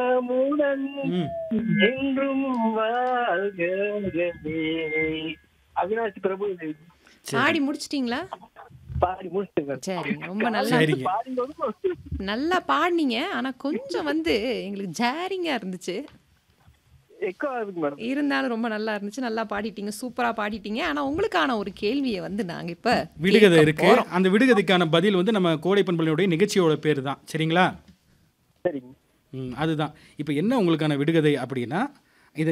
நலமுடன் ம் என்றும் வாழ்கவே அவினாஷ் பிரபு இது பாடி முடிச்சிட்டீங்களா பாடி முடிச்சுங்க சரிங்க ரொம்ப நல்லா சரிங்க பாடினதும் நல்லா பாடினீங்க ஆனா கொஞ்சம் வந்து எங்களுக்கு ஜாரிங்கா இருந்துச்சு எக்கோ ஆகுதுங்க மேடம் இருந்தாலும் ரொம்ப நல்லா இருந்துச்சு நல்லா பாடிட்டீங்க சூப்பரா பாடிட்டீங்க ஆனா உங்களுக்கான ஒரு கேள்வியை வந்து நாங்க இப்ப விடுகதை கேட்க இருக்கு போறோம். அந்த விடுகதைக்கான பதில் வந்து நம்ம கோடை பண்பலையுடைய நிகழ்ச்சியோட பேர் தான் சரிங்களா சரிங்க ம் அதுதான் இப்போ என்ன உங்களுக்கான விடுகதை அப்படின்னா